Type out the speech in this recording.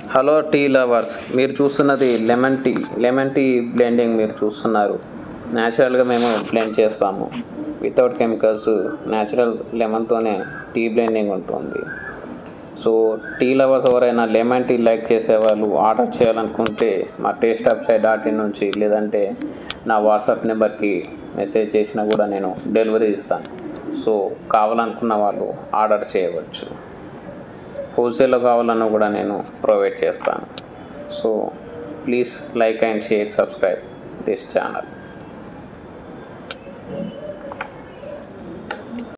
hello tea lovers మీరు చూస్తున్నది lemon tea lemon tea blending మీరు చూస్తున్నారు న్యాచురల్గా మేము బ్లెండ్ చేస్తాము వితౌట్ కెమికల్స్ న్యాచురల్ లెమన్తోనే టీ బ్లెండింగ్ ఉంటుంది సో టీ లవర్స్ ఎవరైనా లెమన్ టీ లైక్ చేసేవాళ్ళు ఆర్డర్ చేయాలనుకుంటే మా taste of side dot in నుంచి లేదంటే నా వాట్సాప్ నెంబర్కి మెసేజ్ చేసినా కూడా నేను డెలివరీ ఇస్తాను సో కావాలనుకున్న వాళ్ళు ఆర్డర్ చేయవచ్చు హోల్సేల్లో కావాలన్నా కూడా నేను ప్రొవైడ్ చేస్తాను so please like and share subscribe this channel